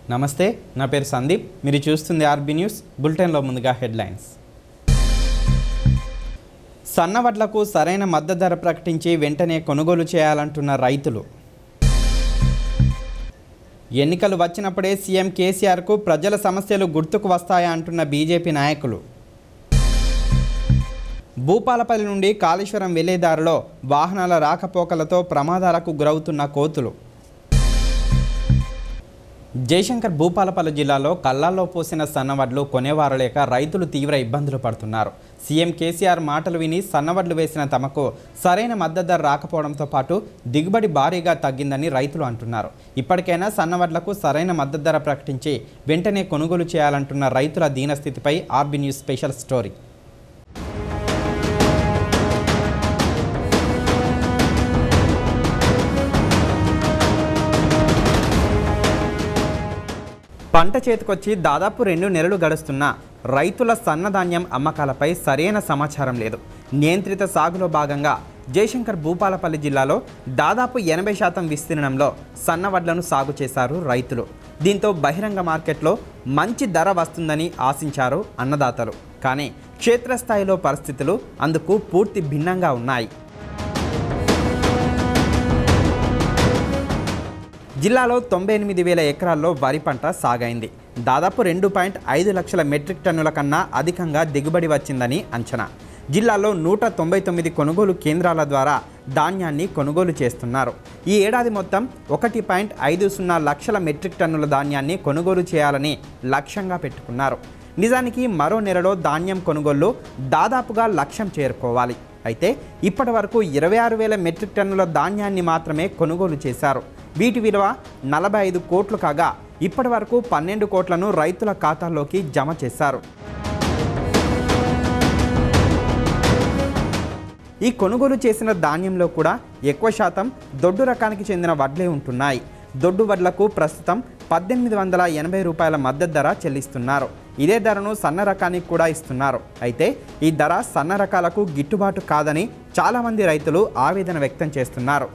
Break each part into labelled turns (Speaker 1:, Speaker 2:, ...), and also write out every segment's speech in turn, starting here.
Speaker 1: నమస్తే నా పేరు సందీప్ మీరు చూస్తుంది ఆర్బీ న్యూస్ బులెటిన్లో ముందుగా హెడ్లైన్స్ సన్నవడ్లకు సరైన మద్దతు ధర ప్రకటించి వెంటనే కొనుగోలు చేయాలంటున్న రైతులు ఎన్నికలు వచ్చినప్పుడే సీఎం కేసీఆర్కు ప్రజల సమస్యలు గుర్తుకు వస్తాయా అంటున్న బీజేపీ నాయకులు భూపాలపల్లి నుండి కాళేశ్వరం వెళ్లేదారిలో వాహనాల రాకపోకలతో ప్రమాదాలకు గురవుతున్న కోతులు జయశంకర్ భూపాలపల్లి జిల్లాలో కళ్ళాల్లో పోసిన సన్నవడ్లు కొనేవారు లేక రైతులు తీవ్ర ఇబ్బందులు పడుతున్నారు సీఎం కేసీఆర్ మాటలు విని సన్నవడ్లు వేసిన తమకు సరైన మద్దతు ధర రాకపోవడంతో పాటు దిగుబడి భారీగా తగ్గిందని రైతులు అంటున్నారు ఇప్పటికైనా సన్నవడ్లకు సరైన మద్దతు ధర ప్రకటించి వెంటనే కొనుగోలు చేయాలంటున్న రైతుల దీనస్థితిపై ఆర్బీ న్యూస్ స్పెషల్ స్టోరీ పంట చేతికొచ్చి దాదాపు రెండు నెలలు గడుస్తున్నా రైతుల సన్నధాన్యం అమ్మకాలపై సరైన సమాచారం లేదు నియంత్రిత సాగులో భాగంగా జయశంకర్ భూపాలపల్లి జిల్లాలో దాదాపు ఎనభై శాతం విస్తీర్ణంలో సన్నవడ్లను సాగు చేశారు రైతులు దీంతో బహిరంగ మార్కెట్లో మంచి ధర వస్తుందని ఆశించారు అన్నదాతలు కానీ క్షేత్రస్థాయిలో పరిస్థితులు అందుకు పూర్తి భిన్నంగా ఉన్నాయి జిల్లాలో తొంభై ఎనిమిది వేల ఎకరాల్లో వరి పంట సాగైంది దాదాపు రెండు పాయింట్ ఐదు లక్షల మెట్రిక్ టన్నుల కన్నా అధికంగా దిగుబడి వచ్చిందని అంచనా జిల్లాలో నూట తొంభై తొమ్మిది కొనుగోలు కేంద్రాల ద్వారా ధాన్యాన్ని కొనుగోలు చేస్తున్నారు ఈ ఏడాది మొత్తం ఒకటి పాయింట్ ఐదు సున్నా లక్షల మెట్రిక్ టన్నుల ధాన్యాన్ని కొనుగోలు చేయాలని లక్ష్యంగా పెట్టుకున్నారు నిజానికి మరో నెలలో ధాన్యం కొనుగోళ్లు దాదాపుగా లక్ష్యం చేరుకోవాలి అయితే ఇప్పటి వరకు ఇరవై ఆరు వేల మెట్రిక్ టన్నుల ధాన్యాన్ని మాత్రమే కొనుగోలు చేశారు వీటి విలువ నలభై ఐదు కోట్లు కాగా ఇప్పటి వరకు పన్నెండు కోట్లను రైతుల ఖాతాల్లోకి జమ చేశారు ఈ కొనుగోలు చేసిన ధాన్యంలో కూడా ఎక్కువ శాతం దొడ్డు రకానికి చెందిన వడ్లే ఉంటున్నాయి దొడ్డు వడ్లకు ప్రస్తుతం పద్దెనిమిది వందల ఎనభై రూపాయల మద్దతు ధర చెల్లిస్తున్నారు ఇదే ధరను సన్న రకానికి కూడా ఇస్తున్నారు అయితే ఈ ధర సన్న రకాలకు గిట్టుబాటు కాదని చాలామంది రైతులు ఆవేదన వ్యక్తం చేస్తున్నారు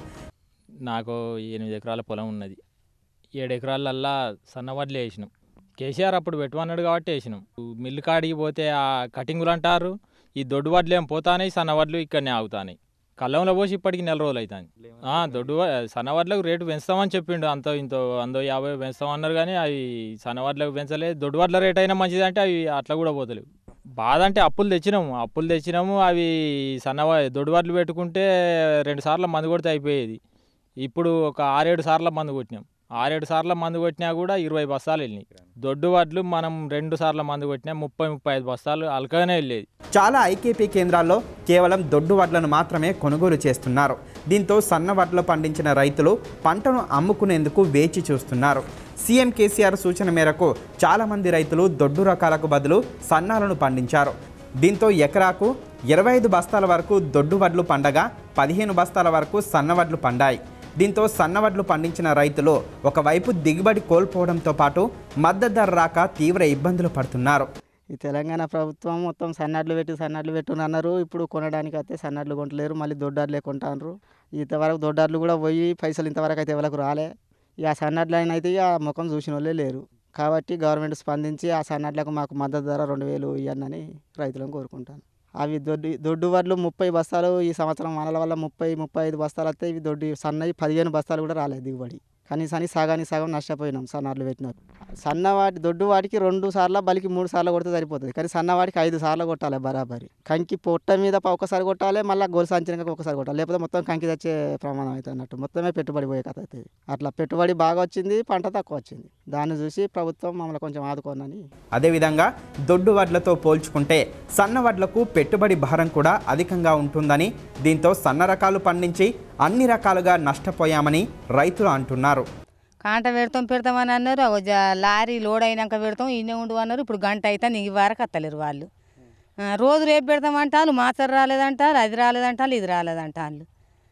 Speaker 2: నాకు ఎనిమిది ఎకరాల పొలం ఉన్నది ఏడు ఎకరాలల్లా సన్నవడ్లు వేసినాం కేసీఆర్ అప్పుడు పెట్టమన్నాడు కాబట్టి వేసినాం మిల్లు కాడికి పోతే ఆ కటింగులు అంటారు ఈ దొడ్డు వడ్లు ఏం పోతాయి సన్నవడ్లు ఇక్కడనే ఆగుతాయి కళ్ళంలో పోసి ఇప్పటికి నెల రోజులు అవుతాయి ఆ, దొడ్డు వ- సన్నవడ్లకు రేటు పెంచుతామని చెప్పిండు అంతో ఇంతో వందో యాభై పెంచుతామన్నారు కానీ అవి సన్నవడ్లకు పెంచలేదు దొడ్డు వడ్ల రేట్ అయినా మంచిది అంటే అవి అట్లా కూడా పోతలేవు బాధ అంటే అప్పులు తెచ్చినాము అప్పులు తెచ్చినాము అవి సన్నవ దొడ్డు వడ్లు పెట్టుకుంటే రెండు సార్లు మందు కొడితే అయిపోయేది ఇప్పుడు ఒక ఆరేడు సార్ల మందు కొట్టినాం ఆరేడు సార్ల మందు కొట్టినా కూడా ఇరవై బస్తాలు వెళ్ళినాయి దొడ్డు వడ్లు మనం రెండు సార్ల మందు కొట్టినా ముప్పై ముప్పై ఐదు బస్తాలు అలకగానే వెళ్ళేది
Speaker 1: చాలా ఐకేపీ కేంద్రాల్లో కేవలం దొడ్డు వడ్లను మాత్రమే కొనుగోలు చేస్తున్నారు దీంతో సన్న వడ్లు పండించిన రైతులు పంటను అమ్ముకునేందుకు వేచి చూస్తున్నారు సీఎం కేసీఆర్ సూచన మేరకు చాలామంది రైతులు దొడ్డు రకాలకు బదులు సన్నాలను పండించారు దీంతో ఎకరాకు ఇరవై ఐదు బస్తాల వరకు దొడ్డు వడ్లు పండగా పదిహేను బస్తాల వరకు సన్నవడ్లు పండాయి దీంతో సన్నవడ్లు పండించిన రైతులు ఒకవైపు దిగుబడి కోల్పోవడంతో పాటు మద్దతు ధర రాక తీవ్ర ఇబ్బందులు పడుతున్నారు
Speaker 3: ఈ తెలంగాణ ప్రభుత్వం మొత్తం సన్నడ్లు పెట్టి సన్నడ్లు పెట్టుని అన్నారు ఇప్పుడు కొనడానికి అయితే సన్నడ్లు కొంటలేరు మళ్ళీ దొడ్డార్లే కొంటారు ఇంతవరకు దొడ్డార్లు కూడా పోయి పైసలు ఇంతవరకు అయితే ఎవరికి రాలే ఇక ఆ సన్నడ్లు అయినా అయితే ఇక ముఖం చూసిన వాళ్ళే లేరు కాబట్టి గవర్నమెంట్ స్పందించి ఆ సన్నడ్లకు మాకు మద్దతు ధర రెండు వేలు ఇవ్వనని రైతులను కోరుకుంటాను అవి దొడ్డు దొడ్డు వడ్లు ముప్పై బస్తాలు ఈ సంవత్సరం వానల వల్ల ముప్పై ముప్పై ఐదు బస్తాలు వస్తే ఇవి దొడ్డు సన్నవి పదిహేను బస్తాలు కూడా రాలేదు దిగుబడి కనీసానికి సగానికి సగం నష్టపోయినాం సన్నడ్లు పెట్టినారు సన్నవాటి దొడ్డు వాటికి రెండు సార్లు బలికి మూడు సార్లు కొడితే సరిపోతుంది కానీ సన్నవాటికి ఐదు సార్లు కొట్టాలి బరాబరి కంకి పొట్ట మీద ప- ఒకసారి కొట్టాలి మళ్ళీ గోలు సంచలనంగా ఒకసారి కొట్టాలి లేకపోతే మొత్తం కంకి తెచ్చే ప్రమాదం అవుతుంది అన్నట్టు మొత్తమే పెట్టుబడి పోయే కథ అవుతుంది అట్లా పెట్టుబడి బాగా వచ్చింది పంట తక్కువ వచ్చింది దాన్ని చూసి ప్రభుత్వం మమ్మల్ని కొంచెం ఆదుకోనని
Speaker 1: అదేవిధంగా దొడ్డు వడ్లతో పోల్చుకుంటే సన్న వడ్లకు పెట్టుబడి భారం కూడా అధికంగా ఉంటుందని దీంతో సన్న రకాలు పండించి అన్ని రకాలుగా నష్టపోయామని రైతులు అంటున్నారు
Speaker 4: కాంట పెడతాం పెడతామని అన్నారు అగో జా- లారీ లోడ్ అయినాక పెడతాం ఇన్నే ఉండు అన్నారు ఇప్పుడు గంట అయితే ఈ వరకు అత్తలేరు వాళ్ళు ఆ, రోజు రేపు పెడతామంటారు మాచర్ రాలేదంటారు అది రాలేదంటారు ఇది రాలేదంటారు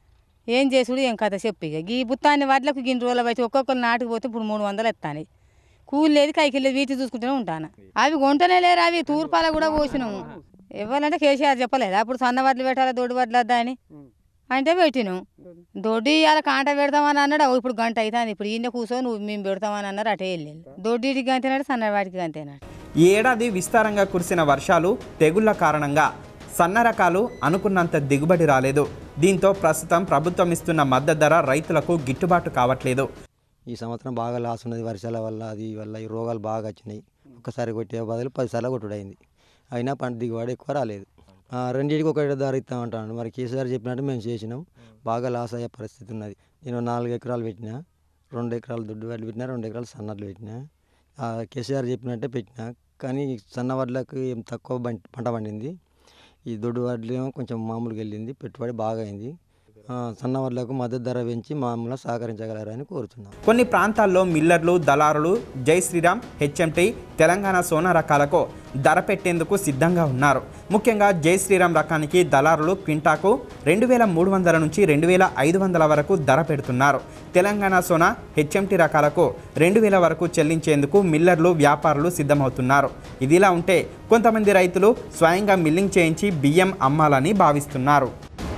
Speaker 4: ఏం చేసుడు ఏం కథ చెప్పు ఇక ఈ బుత్తాన్ని వడ్లకు గిన్ని రోజులు బట్టి ఒక్కొక్కరు నాటుకు పోతే ఇప్పుడు మూడు వందలు ఎత్తాను కూలి లేదు కైకి లేదు వీటి చూసుకుంటూనే ఉంటాను అవి గుంటనే లేరు అవి తూర్పాల కూడా పోసినాము ఇవ్వాలంటే కేసీఆర్ చెప్పలేదు అప్పుడు సన్న వడ్లు పెట్టాలి దొడ్డు వడ్లు వద్దా అని అంటే పెట్టినాం దొడ్డి ఇవాళ కాంట పెడతామని అన్నాడు అగో ఇప్పుడు గంట అవుతుంది ఇప్పుడు ఈయన కూర్చొని నువ్వు మేము పెడతామని అన్నారు అటే వెళ్ళాను దొడ్డికి గంతేనాడు సన్నవాడికి గంతేనాడు
Speaker 1: ఈ ఏడాది విస్తారంగా కురిసిన వర్షాలు తెగుళ్ల కారణంగా సన్న రకాలు అనుకున్నంత దిగుబడి రాలేదు దీంతో ప్రస్తుతం ప్రభుత్వం ఇస్తున్న మద్దతు ధర రైతులకు గిట్టుబాటు కావట్లేదు
Speaker 5: ఈ సంవత్సరం బాగా లాస్ ఉన్నది వర్షాల వల్ల అది వల్ల ఈ రోగాలు బాగా వచ్చినాయి ఒక్కసారి కొట్టే బదులు పదిసార్లు కొట్టుడైంది అయినా పంట దిగుబడి ఎక్కువ రాలేదు ఆ, రెండింటికి ఒక ధర ఇస్తామంటాను మరి కేసీఆర్ చెప్పినట్టు మేము చేసినాం బాగా లాస్ అయ్యే పరిస్థితి ఉన్నది నేను నాలుగు ఎకరాలు పెట్టినా రెండు ఎకరాలు దుడ్డు వడ్లు పెట్టినా రెండు ఎకరాలు సన్నట్లు పెట్టినా ఆ, కేసీఆర్ చెప్పినట్టే పెట్టినా కానీ సన్న వడ్లకు ఏం తక్కువ బం- పంట పండింది ఈ దొడ్డు వడ్లు ఏమో కొంచెం మామూలుగా వెళ్ళింది పెట్టుబడి బాగా అయింది ఆ, సన్న వడ్లకు మద్దతు ధర పెంచి మామూలుగా సహకరించగలరని కోరుతున్నాం
Speaker 1: కొన్ని ప్రాంతాల్లో మిల్లర్లు దళారులు జై శ్రీరామ్ హెచ్ఎంటి తెలంగాణ సోనా రకాలకు ధర పెట్టేందుకు సిద్ధంగా ఉన్నారు ముఖ్యంగా జై శ్రీరామ్ రకానికి దళారులు క్వింటాకు రెండు వేల మూడు వందల నుంచి రెండు వేల ఐదు వందల వరకు ధర పెడుతున్నారు తెలంగాణ సోనా హెచ్ఎంటి రకాలకు రెండు వేల వరకు చెల్లించేందుకు మిల్లర్లు వ్యాపారులు సిద్ధమవుతున్నారు ఇదిలా ఉంటే కొంతమంది రైతులు స్వయంగా మిల్లింగ్ చేయించి బియ్యం అమ్మాలని భావిస్తున్నారు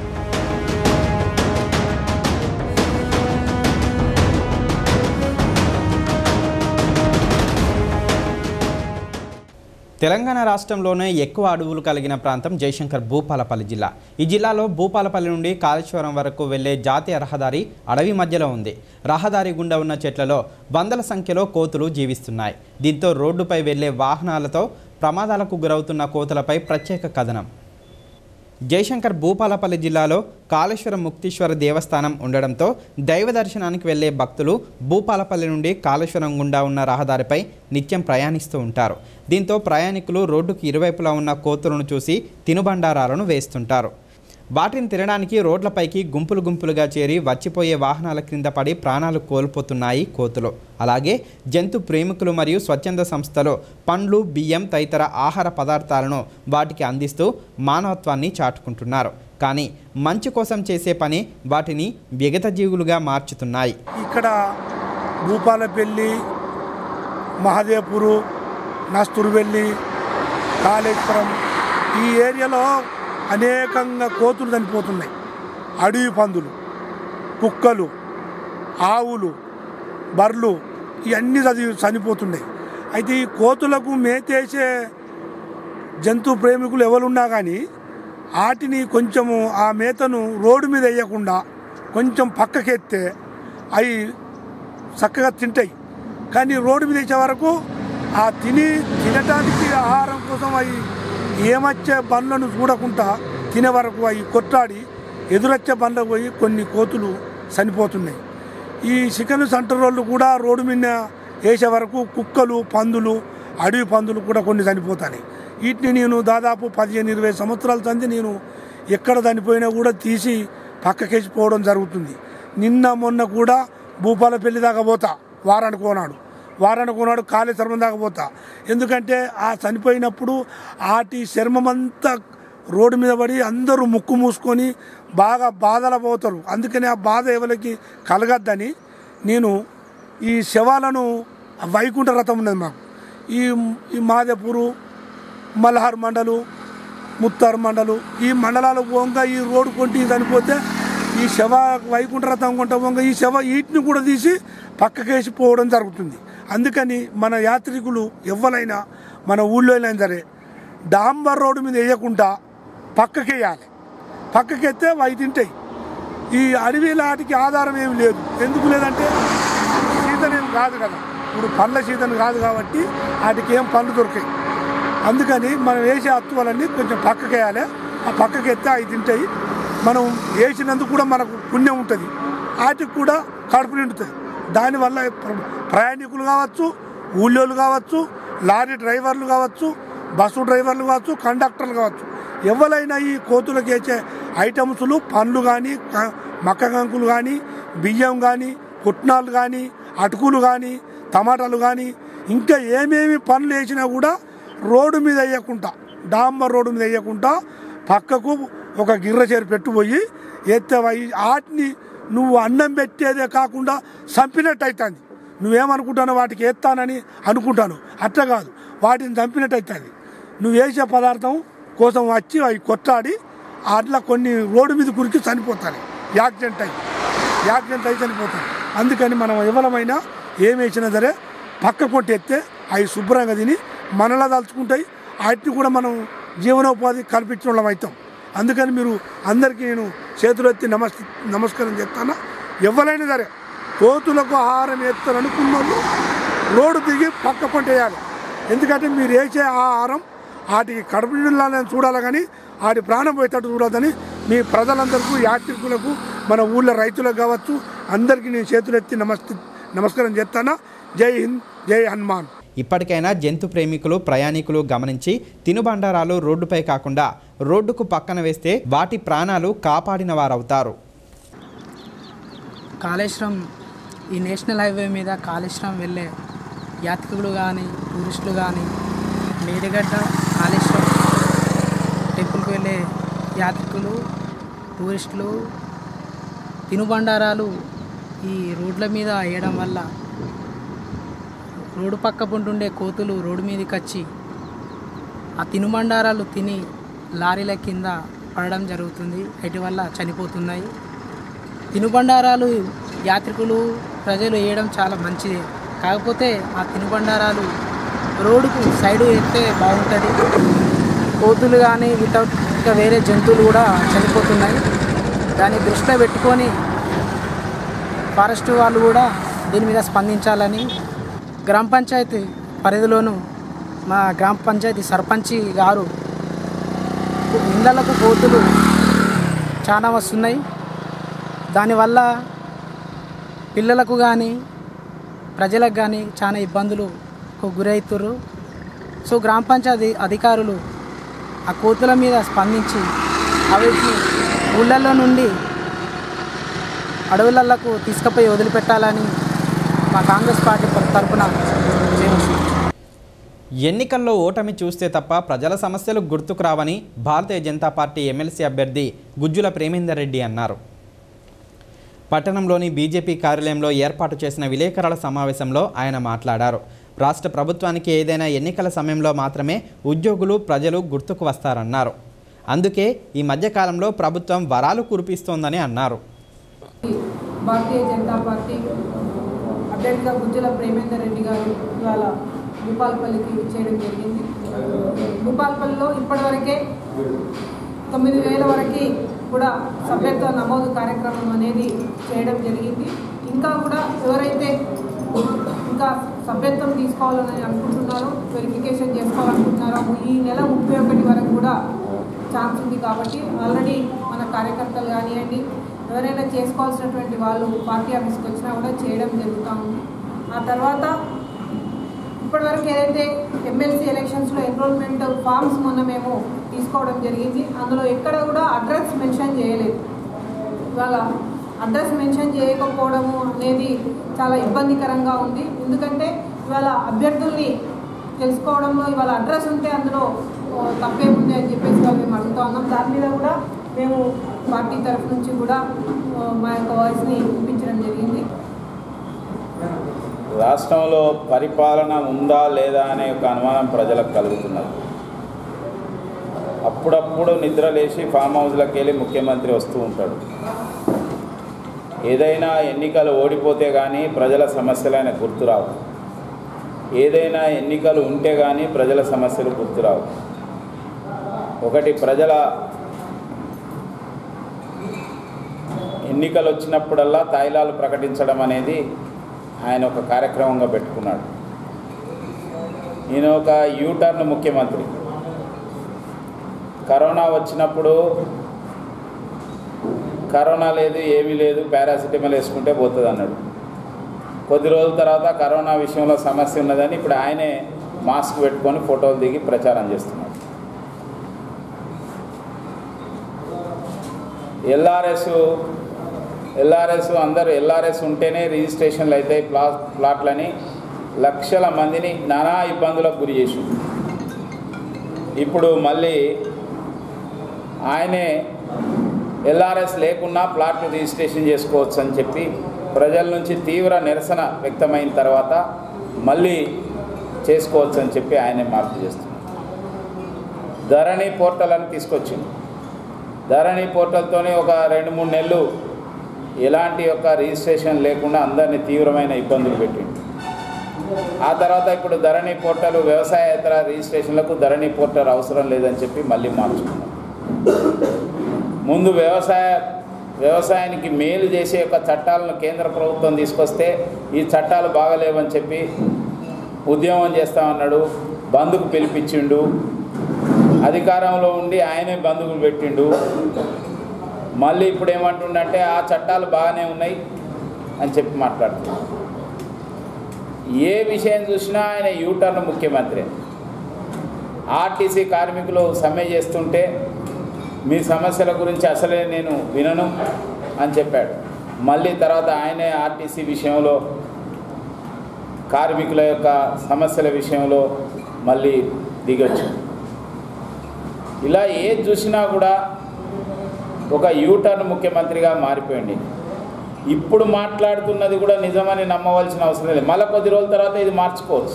Speaker 1: తెలంగాణ రాష్ట్రంలోనే ఎక్కువ అడవులు కలిగిన ప్రాంతం జయశంకర్ భూపాలపల్లి జిల్లా ఈ జిల్లాలో భూపాలపల్లి నుండి కాళేశ్వరం వరకు వెళ్లే జాతీయ రహదారి అడవి మధ్యలో ఉంది రహదారి గుండా ఉన్న చెట్లలో వందల సంఖ్యలో కోతులు జీవిస్తున్నాయి దీంతో రోడ్డుపై వెళ్లే వాహనాలతో ప్రమాదాలకు గురవుతున్న కోతులపై ప్రత్యేక కథనం జయశంకర్ భూపాలపల్లి జిల్లాలో కాళేశ్వరం ముక్తీశ్వర దేవస్థానం ఉండడంతో దైవ దర్శనానికి వెళ్లే భక్తులు భూపాలపల్లి నుండి కాళేశ్వరం గుండా ఉన్న రహదారిపై నిత్యం ప్రయాణిస్తూ ఉంటారు దీంతో ప్రయాణికులు రోడ్డుకు ఇరువైపులా ఉన్న కోతులను చూసి తినుబండారాలను వేస్తుంటారు వాటిని తినడానికి రోడ్లపైకి గుంపులు గుంపులుగా చేరి వచ్చిపోయే వాహనాల క్రింద పడి ప్రాణాలు కోల్పోతున్నాయి కోతులు అలాగే జంతు ప్రేమికులు మరియు స్వచ్ఛంద సంస్థలు పండ్లు బియ్యం తదితర ఆహార పదార్థాలను వాటికి అందిస్తూ మానవత్వాన్ని చాటుకుంటున్నారు కానీ మంచి కోసం చేసే పని వాటిని విగత జీవులుగా మార్చుతున్నాయి
Speaker 6: ఇక్కడ భూపాలపల్లి మహదేవ్పూరు నస్తూరువెల్లి కాళేశ్వరం ఈ ఏరియాలో అనేకంగా కోతులు చనిపోతున్నాయి అడవి పందులు కుక్కలు ఆవులు బర్రెలు ఇవన్నీ చదివి చనిపోతున్నాయి అయితే ఈ కోతులకు మేతేసే జంతు ప్రేమికులు ఎవరున్నా కానీ వాటిని కొంచెము ఆ మేతను రోడ్డు మీద వేయకుండా కొంచెం పక్కకెత్తే అవి చక్కగా తింటాయి కానీ రోడ్డు మీద వేసే వరకు ఆ తిని తినటానికి ఆహారం కోసం అవి ఏమొచ్చే బండ్లను చూడకుండా తినే వరకు అవి కొట్టాడి ఎదురొచ్చే బండ్లకు పోయి కొన్ని కోతులు చనిపోతున్నాయి ఈ చికెన్ సెంటర్ వాళ్ళు కూడా రోడ్డు మీద వేసే వరకు కుక్కలు పందులు అడవి పందులు కూడా కొన్ని చనిపోతాయి వీటిని నేను దాదాపు పదిహేను ఇరవై సంవత్సరాల తంది నేను ఎక్కడ చనిపోయినా కూడా తీసి పక్కకేసి పోవడం జరుగుతుంది నిన్న మొన్న కూడా భూపాలపల్లి దాకా పోతా వారానికి పోనాడు వారానికి పోనాడు కాళేశ్వరం దాకా పోతా ఎందుకంటే ఆ చనిపోయినప్పుడు వాటి చర్మం అంతా రోడ్డు మీద పడి అందరూ ముక్కు మూసుకొని బాగా బాధల పోతారు అందుకని ఆ బాధ ఎవరికి కలగద్దని నేను ఈ శవాలను వైకుంఠ రథం ఉన్నది మాకు ఈ ఈ మాదేపూరు మల్హార్ మండలు ముత్తార్ మండలు ఈ మండలాలు పోగా ఈ రోడ్డు కొంటి చనిపోతే ఈ శవ వైకుంఠ రథం కొంట పోగా ఈ శవ వీటిని కూడా తీసి పక్కకేసి పోవడం జరుగుతుంది అందుకని మన యాత్రికులు ఎవ్వరైనా మన ఊళ్ళో అయినా సరే డాంబర్ రోడ్డు మీద వేయకుండా పక్కకేయాలి పక్కకెత్తే అవి తింటాయి ఈ అడవి లాటికి ఆధారం ఏమి లేదు ఎందుకు లేదంటే సీజన్ ఏం కాదు కదా ఇప్పుడు పండ్ల సీజన్ కాదు కాబట్టి వాటికి ఏం పండ్లు దొరికాయి అందుకని మనం వేసే అత్తువలన్నీ కొంచెం పక్కకేయాలి ఆ పక్కకి ఎత్తే అవి తింటాయి మనం వేసినందుకు కూడా మనకు పుణ్యం ఉంటుంది వాటికి కూడా కడుపు నిండుతుంది దానివల్ల ప్ర- ప్రయాణికులు కావచ్చు ఊళ్ళోళ్ళు కావచ్చు లారీ డ్రైవర్లు కావచ్చు బస్సు డ్రైవర్లు కావచ్చు కండక్టర్లు కావచ్చు ఎవరైనా ఈ కోతులకు వేసే ఐటమ్స్లు పండ్లు కానీ మక్క కంకులు కానీ బియ్యం కానీ పుట్నాలు కానీ అటుకులు కానీ టమాటాలు కానీ ఇంకా ఏమేమి పనులు వేసినా కూడా రోడ్డు మీద వేయకుండా డాంబర్ రోడ్డు మీద వేయకుండా పక్కకు ఒక గిర్ర చేరు పెట్టుపోయి ఎత్తే వాటిని నువ్వు అన్నం పెట్టేదే కాకుండా చంపినట్టు అవుతుంది నువ్వేమనుకుంటానో వాటికి ఎత్తానని అనుకుంటాను అట్లా కాదు వాటిని చంపినట్టు అవుతుంది నువ్వు వేసే పదార్థం కోసం వచ్చి అవి కొట్టాడి అట్లా కొన్ని రోడ్డు మీద కురికి చనిపోతాయి యాక్సిడెంట్ అయ్యి యాక్సిడెంట్ అయి చనిపోతాయి అందుకని మనం ఎవరమైనా ఏం వేసినా సరే పక్క కొట్టేస్తే అవి శుభ్రంగా తిని మనలా తలుచుకుంటాయి వాటిని కూడా మనం జీవనోపాధి కల్పించిన వాళ్ళం అవుతాం అందుకని మీరు అందరికీ నేను చేతులు ఎత్తి నమస్ నమస్కారం చెప్తాను ఎవరైనా సరే కోతులకు ఆహారం వేస్తారు అనుకున్న వాళ్ళు రోడ్డు దిగి పక్క పంట వేయాలి ఎందుకంటే మీరు వేసే ఆహారం వాటికి కడుపు నిండాలని చూడాలి కానీ వాటి ప్రాణం పోయేటట్టు చూడదని మీ ప్రజలందరికీ యాత్రికులకు మన ఊళ్ళో రైతులకు కావచ్చు అందరికీ నేను చేతులు ఎత్తి నమస్తే నమస్కారం చేస్తాను జై హింద్ జై హనుమాన్
Speaker 1: ఇప్పటికైనా జంతు ప్రేమికులు ప్రయాణికులు గమనించి తినుబండారాలు రోడ్డుపై కాకుండా రోడ్డుకు పక్కన వేస్తే వాటి ప్రాణాలు కాపాడిన వారవుతారు
Speaker 7: కాళేశ్వరం ఈ నేషనల్ హైవే మీద కాళేశ్వరం వెళ్ళే యాత్రికులు కానీ టూరిస్టులు కానీ మేడిగడ్డ కాళేశ్వరం టెంపుల్కి వెళ్ళే యాత్రికులు టూరిస్టులు తినుబండారాలు ఈ రోడ్ల మీద వేయడం వల్ల రోడ్డు పక్క ఉంటుండే కోతులు రోడ్డు మీదకి వచ్చి ఆ తినుబండారాలు తిని లారీల కింద పడడం జరుగుతుంది వాటి వల్ల చనిపోతున్నాయి తినుబండారాలు యాత్రికులు ప్రజలు వేయడం చాలా మంచిదే కాకపోతే ఆ తినుబండారాలు రోడ్డుకు సైడు ఎత్తే బాగుంటుంది కోతులు కానీ వితౌట్ ఇంకా వేరే జంతువులు కూడా చనిపోతున్నాయి దాన్ని దృష్టిలో పెట్టుకొని ఫారెస్ట్ వాళ్ళు కూడా దీని మీద స్పందించాలని గ్రామ పంచాయతీ పరిధిలోను మా గ్రామ పంచాయతీ సర్పంచి గారు ఇళ్ళకు కోతులు చాలా వస్తున్నాయి దానివల్ల పిల్లలకు కానీ ప్రజలకు కానీ చాలా ఇబ్బందులకు గురవుతుర్రు సో గ్రామ పంచాయతీ అధికారులు ఆ కోతుల మీద స్పందించి అవిటిని ఊళ్ళల్లో నుండి అడవులకు తీసుకుపోయి వదిలిపెట్టాలని మా కాంగ్రెస్ పార్టీ తరఫున చేయవచ్చు
Speaker 1: ఎన్నికల్లో ఓటమి చూస్తే తప్ప ప్రజల సమస్యలు గుర్తుకు రావని భారతీయ జనతా పార్టీ ఎమ్మెల్సీ అభ్యర్థి గుజ్జుల ప్రేమేందర్ రెడ్డి అన్నారు పట్టణంలోని బీజేపీ కార్యాలయంలో ఏర్పాటు చేసిన విలేకరుల సమావేశంలో ఆయన మాట్లాడారు రాష్ట్ర ప్రభుత్వానికి ఏదైనా ఎన్నికల సమయంలో మాత్రమే ఉద్యోగులు ప్రజలు గుర్తుకు వస్తారన్నారు అందుకే ఈ మధ్యకాలంలో ప్రభుత్వం వరాలు కురిపిస్తోందని అన్నారు
Speaker 8: భారతీయ జనతా పార్టీ అభ్యర్థిగా గుజ్జల ప్రేమేందర్ రెడ్డి గారు ఇవాళ భూపాల్పల్లికి చేయడం జరిగింది భూపాల్పల్లిలో ఇప్పటివరకే తొమ్మిది వేల వరకు కూడా సభ్యత్వ నమోదు కార్యక్రమం అనేది చేయడం జరిగింది ఇంకా కూడా ఎవరైతే ఇంకా సభ్యత్వం తీసుకోవాలని అనుకుంటున్నారో వెరిఫికేషన్ చేసుకోవాలనుకుంటున్నారో ఈ నెల ముప్పై ఒకటి వరకు కూడా ఛాన్స్ ఉంది కాబట్టి ఆల్రెడీ మన కార్యకర్తలు కానివ్వండి ఎవరైనా చేసుకోవాల్సినటువంటి వాళ్ళు పార్టీ ఆఫీస్కి వచ్చినా కూడా చేయడం జరుగుతూ ఉంది ఆ తర్వాత ఇప్పటివరకు ఏదైతే ఎమ్మెల్సీ ఎలక్షన్స్లో ఎన్రోల్మెంట్ ఫామ్స్ మొన్న మేము తీసుకోవడం జరిగింది అందులో ఎక్కడ కూడా అడ్రస్ మెన్షన్ చేయలేదు ఇవాళ అడ్రస్ మెన్షన్ చేయకపోవడము అనేది చాలా ఇబ్బందికరంగా ఉంది ఎందుకంటే ఇవాళ అభ్యర్థుల్ని తెలుసుకోవడంలో ఇవాళ అడ్రస్ ఉంటే అందులో ఆ, తప్పేముంది అని చెప్పేసి వాళ్ళు మేము అడుగుతా ఉన్నాం దాని మీద కూడా మేము పార్టీ తరఫు నుంచి కూడా ఆ, మా యొక్క వాయిస్ని వినిపించడం జరిగింది
Speaker 9: రాష్ట్రంలో పరిపాలన ఉందా లేదా అనే ఒక అనుమానం ప్రజలకు కలుగుతున్నది అప్పుడప్పుడు నిద్ర లేచి ఫామ్ హౌస్లకు వెళ్ళి ముఖ్యమంత్రి వస్తూ ఉంటాడు ఏదైనా ఎన్నికలు ఓడిపోతే కానీ ప్రజల సమస్యలు ఆయన గుర్తురావు ఏదైనా ఎన్నికలు ఉంటే కానీ ప్రజల సమస్యలు గుర్తురావు ఒకటి ప్రజల ఎన్నికలు వచ్చినప్పుడల్లా తాయిలాలు ప్రకటించడం అనేది ఆయన ఒక కార్యక్రమంగా పెట్టుకున్నాడు ఈయన ఒక యూటర్న్ ముఖ్యమంత్రి కరోనా వచ్చినప్పుడు కరోనా లేదు ఏమీ లేదు పారాసిటమాల్ వేసుకుంటే పోతుంది అన్నాడు కొద్ది రోజుల తర్వాత కరోనా విషయంలో సమస్య ఉన్నదని ఇప్పుడు ఆయనే మాస్క్ పెట్టుకొని ఫోటోలు దిగి ప్రచారం చేస్తున్నాడు ఎల్ఆర్ఎస్ ఎల్ఆర్ఎస్ అందరూ ఎల్ఆర్ఎస్ ఉంటేనే రిజిస్ట్రేషన్లు అవుతాయి ప్లా ప్లాట్లని లక్షల మందిని నానా ఇబ్బందులకు గురి చేసి ఇప్పుడు మళ్ళీ ఆయనే ఎల్ఆర్ఎస్ లేకున్నా ప్లాట్లు రిజిస్ట్రేషన్ చేసుకోవచ్చు అని చెప్పి ప్రజల నుంచి తీవ్ర నిరసన వ్యక్తమైన తర్వాత మళ్ళీ చేసుకోవచ్చు అని చెప్పి ఆయనే మార్పు చేస్తున్నారు ధరణి పోర్టల్ అని తీసుకొచ్చింది ధరణి పోర్టల్తోనే ఒక రెండు మూడు నెలలు ఎలాంటి యొక్క రిజిస్ట్రేషన్ లేకుండా అందరినీ తీవ్రమైన ఇబ్బందులు పెట్టింది ఆ తర్వాత ఇప్పుడు ధరణి పోర్టల్ వ్యవసాయేతర రిజిస్ట్రేషన్లకు ధరణి పోర్టల్ అవసరం లేదని చెప్పి మళ్ళీ మార్చుకున్నాం ముందు వ్యవసాయ వ్యవసాయానికి మేలు చేసే యొక్క చట్టాలను కేంద్ర ప్రభుత్వం తీసుకొస్తే ఈ చట్టాలు బాగలేవని చెప్పి ఉద్యమం చేస్తామన్నాడు బంధుకు పిలిపించిండు అధికారంలో ఉండి ఆయనే బంధువులు పెట్టిండు మళ్ళీ ఇప్పుడు ఏమంటుండంటే ఆ చట్టాలు బాగానే ఉన్నాయి అని చెప్పి మాట్లాడుతున్నాడు ఏ విషయం చూసినా ఆయన యూటర్న్ ముఖ్యమంత్రి ఆర్టీసీ కార్మికులు సమ్మె చేస్తుంటే మీ సమస్యల గురించి అసలే నేను వినను అని చెప్పాడు మళ్ళీ తర్వాత ఆయనే ఆర్టీసీ విషయంలో కార్మికుల యొక్క సమస్యల విషయంలో మళ్ళీ దిగొచ్చు ఇలా ఏది చూసినా కూడా ఒక యూటర్న్ ముఖ్యమంత్రిగా మారిపోయింది ఇప్పుడు మాట్లాడుతున్నది కూడా నిజమని నమ్మవలసిన అవసరం లేదు మళ్ళీ కొద్ది రోజుల తర్వాత ఇది మార్చుకోవచ్చు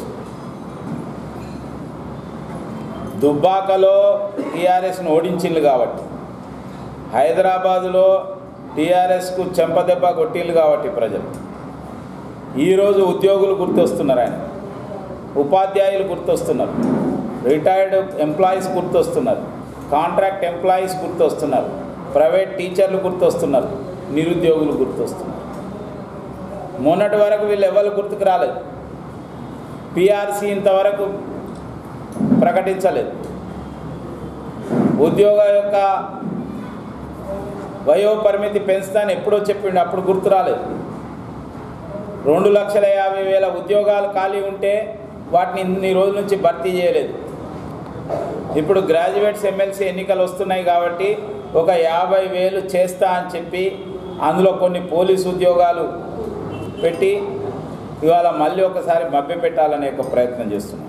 Speaker 9: దుబ్బాకలో టీఆర్ఎస్ను ఓడించిండ్రు కాబట్టి హైదరాబాదులో టీఆర్ఎస్కు చెంపదెబ్బ కొట్టిండ్రు కాబట్టి ప్రజలు ఈరోజు ఉద్యోగులు గుర్తొస్తున్నారు ఆయన ఉపాధ్యాయులు గుర్తొస్తున్నారు రిటైర్డ్ ఎంప్లాయీస్ గుర్తొస్తున్నారు కాంట్రాక్ట్ ఎంప్లాయీస్ గుర్తొస్తున్నారు ప్రైవేట్ టీచర్లు గుర్తొస్తున్నారు నిరుద్యోగులు గుర్తొస్తున్నారు మొన్నటి వరకు వీళ్ళు ఎవరు గుర్తుకు రాలేదు పిఆర్సీ ఇంతవరకు ప్రకటించలేదు ఉద్యోగ యొక్క వయో పరిమితి పెంచుతాను ఎప్పుడో చెప్పిండు అప్పుడు గుర్తు రాలేదు రెండు లక్షల యాభై వేల ఉద్యోగాలు ఖాళీ ఉంటే వాటిని ఇన్ని రోజుల నుంచి భర్తీ చేయలేదు ఇప్పుడు గ్రాడ్యుయేట్స్ ఎమ్మెల్సీ ఎన్నికలు వస్తున్నాయి కాబట్టి ఒక యాభై వేలు చేస్తా అని చెప్పి అందులో కొన్ని పోలీసు ఉద్యోగాలు పెట్టి ఇవాళ మళ్ళీ ఒకసారి మభ్యపెట్టాలనే ఒక ప్రయత్నం చేస్తున్నాం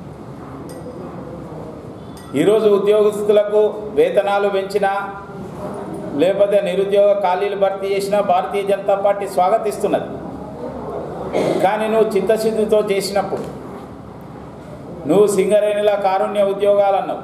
Speaker 9: ఈరోజు ఉద్యోగస్తులకు వేతనాలు పెంచినా లేకపోతే నిరుద్యోగ ఖాళీలు భర్తీ చేసినా భారతీయ జనతా పార్టీ స్వాగతిస్తున్నది కానీ నువ్వు చిత్తశుద్ధితో చేసినప్పుడు నువ్వు సింగరేణిల కారుణ్య ఉద్యోగాలు అన్నావు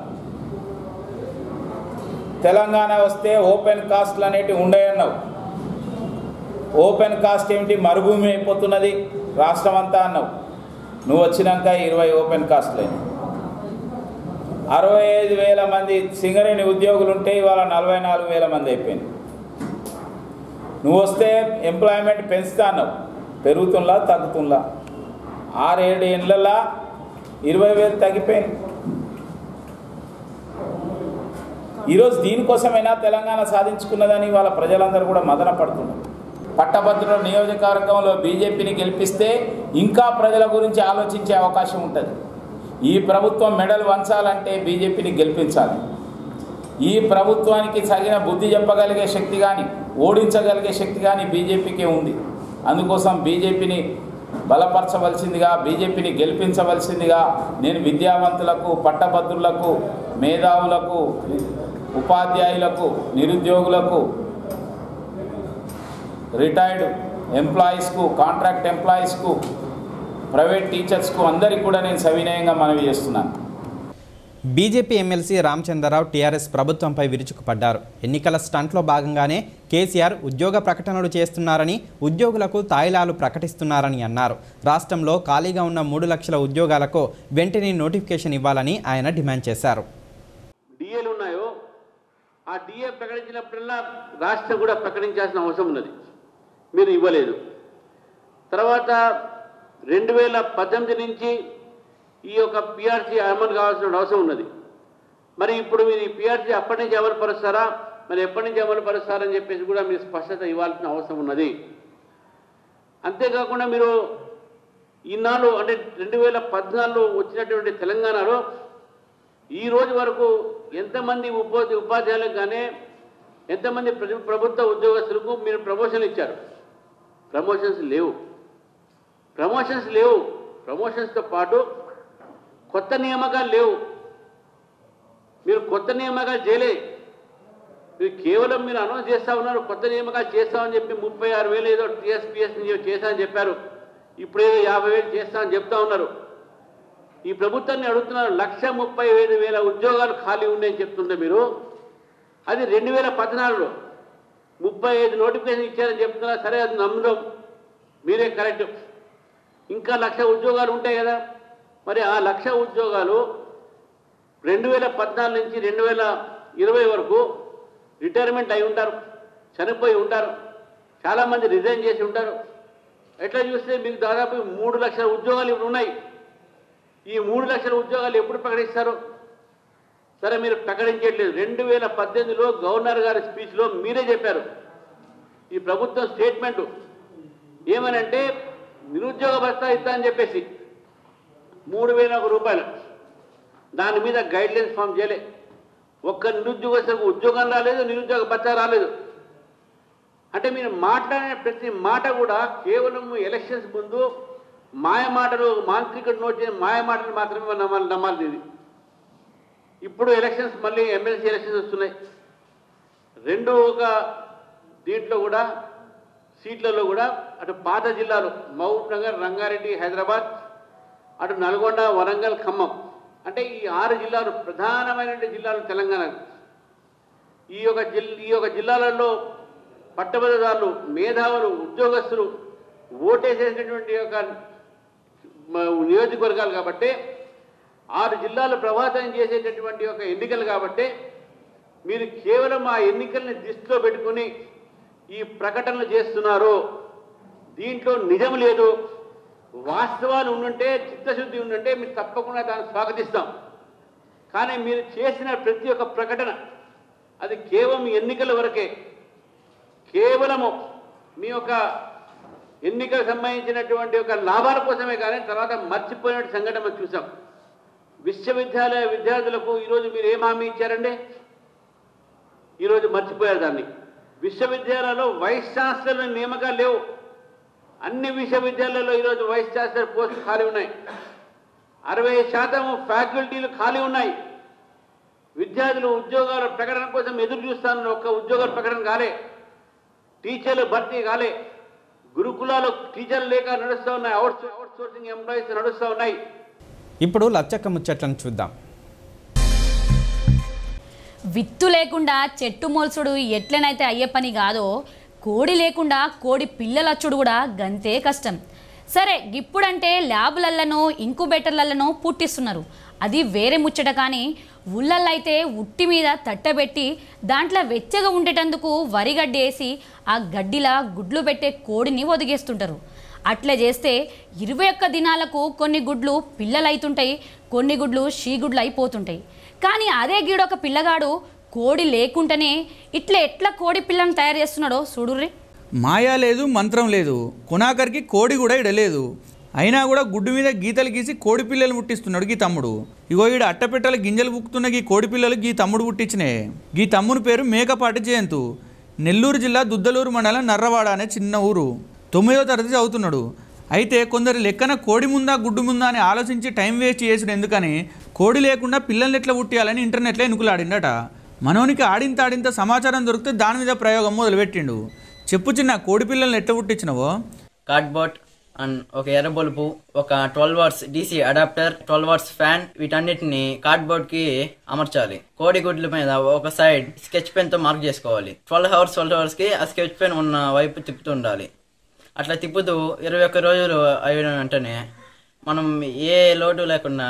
Speaker 9: తెలంగాణ వస్తే ఓపెన్ కాస్ట్లు అనేటివి ఉండయన్నావు ఓపెన్ కాస్ట్ ఏమిటి మరుభూమి అయిపోతున్నది రాష్ట్రం అంతా అన్నావు నువ్వు వచ్చినాక ఇరవై ఓపెన్ కాస్ట్లు అయినాయి అరవై ఐదు వేల మంది సింగరేణి ఉద్యోగులు ఉంటే ఇవాళ నలభై నాలుగు వేల మంది అయిపోయింది నువ్వు వస్తే ఎంప్లాయ్మెంట్ పెంచుతా అన్నావు పెరుగుతుందా తగ్గుతుందా ఆరేడు ఏళ్ళలా ఇరవై వేలు తగ్గిపోయింది ఈరోజు దీనికోసమైనా తెలంగాణ సాధించుకున్నదని వాళ్ళ ప్రజలందరూ కూడా మదన పడుతున్నారు పట్టభద్రుల నియోజకవర్గంలో బీజేపీని గెలిపిస్తే ఇంకా ప్రజల గురించి ఆలోచించే అవకాశం ఉంటుంది ఈ ప్రభుత్వం మెడల్ వంచాలంటే బీజేపీని గెలిపించాలి ఈ ప్రభుత్వానికి తగిన బుద్ధి చెప్పగలిగే శక్తి కానీ ఓడించగలిగే శక్తి కానీ బీజేపీకే ఉంది అందుకోసం బీజేపీని బలపరచవలసిందిగా బీజేపీని గెలిపించవలసిందిగా నేను విద్యావంతులకు పట్టభద్రులకు మేధావులకు ఉపాధ్యాయులకు నిరుద్యోగులకు రిటైర్డ్ ఎంప్లాయీస్కు కాంట్రాక్ట్ ఎంప్లాయీస్కు ప్రైవేట్ టీచర్స్కు అందరికీ కూడా నేను సవినయంగా మనవి చేస్తున్నాను
Speaker 1: బీజేపీ ఎమ్మెల్సీ రామచంద్రరావు టీఆర్ఎస్ ప్రభుత్వంపై విరుచుకుపడ్డారు ఎన్నికల స్టంట్లో భాగంగానే కేసీఆర్ ఉద్యోగ ప్రకటనలు చేస్తున్నారని ఉద్యోగులకు తాయిలాలు ప్రకటిస్తున్నారని అన్నారు రాష్ట్రంలో ఖాళీగా ఉన్న మూడు లక్షల ఉద్యోగాలకు వెంటనే నోటిఫికేషన్ ఇవ్వాలని ఆయన డిమాండ్ చేశారు
Speaker 10: డిఏలు ఉన్నాయో ఆ డిఏ ప్రకటించినప్పుడల్లా రాష్ట్రం కూడా ప్రకటించాల్సిన అవసరం ఉన్నది మీరు ఇవ్వలేదు తర్వాత రెండు వేల పద్దెనిమిది నుంచి ఈ యొక్క పిఆర్సీ అమలు కావాల్సిన అవసరం ఉన్నది మరి ఇప్పుడు మీరు ఈ పిఆర్సీ అప్పటి నుంచి అమలు పరుస్తారా మరి ఎప్పటి నుంచి అమలు పరుస్తారని చెప్పేసి కూడా మీరు స్పష్టత ఇవ్వాల్సిన అవసరం ఉన్నది అంతేకాకుండా మీరు ఈనాడు అంటే రెండు వేల పద్నాలుగులో వచ్చినటువంటి తెలంగాణలో ఈ రోజు వరకు ఎంతమంది ఉపాధి ఉపాధ్యాయులకు కానీ ఎంతమంది ప్ర- ప్రభుత్వ ఉద్యోగస్తులకు మీరు ప్రమోషన్లు ఇచ్చారు ప్రమోషన్స్ లేవు ప్రమోషన్స్ లేవు ప్రమోషన్స్తో పాటు కొత్త నియామకాలు లేవు మీరు కొత్త నియామకాలు చేయలే మీరు కేవలం మీరు అనౌన్స్ చేస్తా ఉన్నారు కొత్త నియామకాలు చేస్తామని చెప్పి ముప్పై ఆరు వేలు ఏదో టీఎస్పీఎస్ చేశామని చెప్పారు ఇప్పుడు ఏదో యాభై వేలు చేస్తామని చెప్తా ఉన్నారు ఈ ప్రభుత్వాన్ని అడుగుతున్నారు లక్ష ముప్పై ఐదు వేల ఉద్యోగాలు ఖాళీ ఉన్నాయని చెప్తుంటే మీరు అది రెండు వేల పద్నాలుగులో ముప్పై ఐదు నోటిఫికేషన్ ఇచ్చారని చెప్తున్నా సరే అది నమ్ముదాం మీరే కరెక్ట్ ఇంకా లక్ష ఉద్యోగాలు ఉంటాయి కదా మరి ఆ లక్ష ఉద్యోగాలు రెండు వేల పద్నాలుగు నుంచి రెండు వేల ఇరవై వరకు రిటైర్మెంట్ అయి ఉంటారు చనిపోయి ఉంటారు చాలామంది రిజైన్ చేసి ఉంటారు ఎట్లా చూస్తే మీకు దాదాపు మూడు లక్షల ఉద్యోగాలు ఇప్పుడు ఉన్నాయి ఈ మూడు లక్షల ఉద్యోగాలు ఎప్పుడు ప్రకటిస్తారు సరే మీరు ప్రకటించట్లేదు రెండు వేల పద్దెనిమిదిలో గవర్నర్ గారి స్పీచ్లో మీరే చెప్పారు ఈ ప్రభుత్వం స్టేట్మెంటు ఏమనంటే నిరుద్యోగ భత్తా ఇస్తా అని చెప్పేసి మూడు వేల ఒక రూపాయలు దాని మీద గైడ్ లైన్స్ ఫామ్ చేయలే ఒక్క నిరుద్యోగస్తులకు ఉద్యోగం రాలేదు నిరుద్యోగ భత్తా రాలేదు అంటే మీరు మాట్లాడిన ప్రతి మాట కూడా కేవలం ఎలక్షన్స్ ముందు మాయ మాటలు మాంత్రికుడు నోటి మాయ మాటలు మాత్రమే నమ్మాలి నమ్మాలి ఇది ఇప్పుడు ఎలక్షన్స్ మళ్ళీ ఎమ్మెల్సీ ఎలక్షన్స్ వస్తున్నాయి రెండు ఒక దీంట్లో కూడా సీట్లలో కూడా అటు పాత జిల్లాలు మహబూబ్ నగర్ రంగారెడ్డి హైదరాబాద్ అటు నల్గొండ వరంగల్ ఖమ్మం అంటే ఈ ఆరు జిల్లాలు ప్రధానమైన జిల్లాలు తెలంగాణకు ఈ యొక్క జిల్ ఈ యొక్క జిల్లాలలో పట్టభద్రదారులు మేధావులు ఉద్యోగస్తులు ఓటేసేసినటువంటి యొక్క మ- నియోజకవర్గాలు కాబట్టి ఆరు జిల్లాలు ప్రభావితం చేసేటటువంటి ఒక ఎన్నికలు కాబట్టి మీరు కేవలం ఆ ఎన్నికల్ని దృష్టిలో పెట్టుకుని ఈ ప్రకటనలు చేస్తున్నారు దీంట్లో నిజం లేదు వాస్తవాలు ఉండుంటే చిత్తశుద్ధి ఉండుంటే మీరు తప్పకుండా దాన్ని స్వాగతిస్తాం కానీ మీరు చేసిన ప్రతి ఒక్క ప్రకటన అది కేవలం ఎన్నికల వరకే కేవలము మీ యొక్క ఎన్నికలకు సంబంధించినటువంటి ఒక లాభాల కోసమే కానీ తర్వాత మర్చిపోయిన సంఘటన మనం చూసాం విశ్వవిద్యాలయ విద్యార్థులకు ఈరోజు మీరు ఏం హామీ ఇచ్చారండి ఈరోజు మర్చిపోయారు దాన్ని విశ్వవిద్యాలయంలో వైస్ ఛాన్సలర్ నియామకాలు లేవు అన్ని విశ్వవిద్యాలయాల్లో ఈరోజు వైస్ ఛాన్సలర్ పోస్టులు ఖాళీ ఉన్నాయి అరవై శాతం ఫ్యాకల్టీలు ఖాళీ ఉన్నాయి విద్యార్థులు ఉద్యోగాల ప్రకటన కోసం ఎదురు చూస్తాను ఒక్క ఉద్యోగాల ప్రకటన కాలే టీచర్లు భర్తీ కాలే గురుకులాలు టీచర్లు లేక నడుస్తూ ఉన్నాయి అవుట్ అవుట్ సోర్సింగ్ ఎంప్లాయీస్ నడుస్తూ ఉన్నాయి
Speaker 1: ఇప్పుడు లచ్చక్క ముచ్చట్లను చూద్దాం
Speaker 11: విత్తు లేకుండా చెట్టు మొలుసుడు ఎట్లనైతే అయ్యే పని కాదో కోడి లేకుండా కోడి పిల్లలచ్చుడు కూడా గంతే కష్టం సరే ఇప్పుడంటే ల్యాబులల్లనో ఇంకుబేటర్లల్లనో పుట్టిస్తున్నారు అది వేరే ముచ్చట కానీ ఊళ్ళల్లో అయితే ఉట్టి మీద తట్టబెట్టి దాంట్లో వెచ్చగా ఉండేటందుకు వరిగడ్డి వేసి ఆ గడ్డిలా గుడ్లు పెట్టే కోడిని ఒదిగేస్తుంటారు అట్లా చేస్తే ఇరవై ఒక్క దినాలకు కొన్ని గుడ్లు పిల్లలు అవుతుంటాయి కొన్ని గుడ్లు షీగుడ్లు అయిపోతుంటాయి కానీ అదే గీడొక పిల్లగాడు కోడి లేకుండానే ఇట్లా ఎట్లా కోడి పిల్లను తయారు చేస్తున్నాడో చూడుర్రి
Speaker 12: మాయా లేదు మంత్రం లేదు కొనాకరికి కోడి కూడా ఇడలేదు అయినా కూడా గుడ్డు మీద గీతలు గీసి కోడి పిల్లలు పుట్టిస్తున్నాడు గీ తమ్ముడు ఇగో ఈడ అట్టపెట్టల గింజలు పుక్కుతున్న గీ కోడి పిల్లలు గీ తమ్ముడు పుట్టించినే గీ తమ్ముని పేరు మేకపాటి జయంతు నెల్లూరు జిల్లా దుద్దలూరు మండలం నర్రవాడ అనే చిన్న ఊరు తొమ్మిదో తరగతి చదువుతున్నాడు అయితే కొందరు లెక్కన కోడి ముందా గుడ్డు ముందా అని ఆలోచించి టైం వేస్ట్ చేసుడు ఎందుకని కోడి లేకుండా పిల్లల్ని ఎట్లా పుట్టియాలని ఇంటర్నెట్లో ఎనుకులాడిండట మనోనికి ఆడింత ఆడింత సమాచారం దొరికితే దాని మీద ప్రయోగం మొదలుపెట్టిండు చెప్పు చిన్న కోడి పిల్లల్ని ఎట్లా పుట్టించినవో
Speaker 13: కార్డ్బోర్డ్ అండ్ ఒక ఎర్ర బల్బు ఒక twelve watts DC adapter twelve watts fan వీటన్నిటిని కార్డ్బోర్డ్ కి అమర్చాలి కోడి గుడ్ల మీద ఒక సైడ్ స్కెచ్ పెన్ తో మార్క్ చేసుకోవాలి ట్వెల్వ్ అవర్స్ ట్వెల్వ్ అవర్స్ కి ఆ స్కెచ్ పెన్ ఉన్న వైపు తిప్పుతూ ఉండాలి అట్లా తిప్పుతూ ఇరవై ఒక్క రోజులు అయిన వెంటనే మనం ఏ లోటు లేకుండా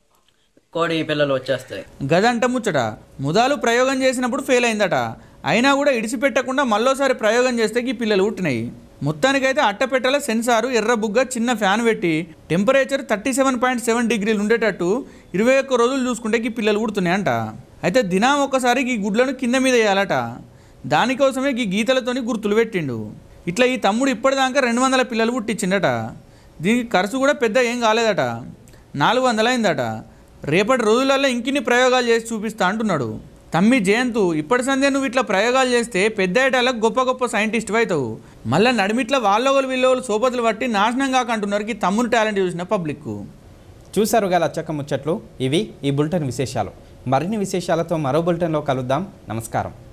Speaker 13: కోడి పిల్లలు వచ్చేస్తాయి
Speaker 12: గదంట ముచ్చట ముదాలు ప్రయోగం చేసినప్పుడు ఫెయిల్ అయిందట అయినా కూడా ఇడిచిపెట్టకుండా మళ్ళోసారి ప్రయోగం చేస్తే ఈ పిల్లలు పుట్టినాయి మొత్తానికైతే అట్టపెట్టెల సెన్సారు ఎర్ర బుగ్గ చిన్న ఫ్యాన్ పెట్టి temperature thirty seven point seven డిగ్రీలు ఉండేటట్టు ఇరవై ఒక్క రోజులు చూసుకుంటే ఈ పిల్లలు పుడుతున్నాయంట అయితే దినం ఒక్కసారి ఈ గుడ్లను కింద మీద వేయాలట దానికోసమే ఈ గీతలతోని గుర్తులు పెట్టిండు ఇట్లా ఈ తమ్ముడు ఇప్పటిదాకా రెండు వందల పిల్లలు పుట్టించిండట దీనికి ఖర్చు కూడా పెద్ద ఏం కాలేదట నాలుగు వందలు అయిందట రేపటి రోజులలో ఇంకిన్ని ప్రయోగాలు చేసి చూపిస్తా అంటున్నాడు తమ్మి జయంతు ఇప్పటి సందే నువ్వు ఇట్లా ప్రయోగాలు చేస్తే పెద్ద ఏటాలకు గొప్ప గొప్ప సైంటిస్ట్ అవుతావు మళ్ళీ నడిమిట్ల వాళ్ళోగలు వీళ్ళోగలు సోపతులు పట్టి నాశనం కాకంటున్నారు ఈ తమ్ముని టాలెంట్ చూసిన పబ్లిక్
Speaker 1: చూశారుగా లచ్చక్క ముచ్చట్లు ఇవి ఈ బులెటిన్ విశేషాలు మరిన్ని విశేషాలతో మరో బులెటిన్లో కలుద్దాం నమస్కారం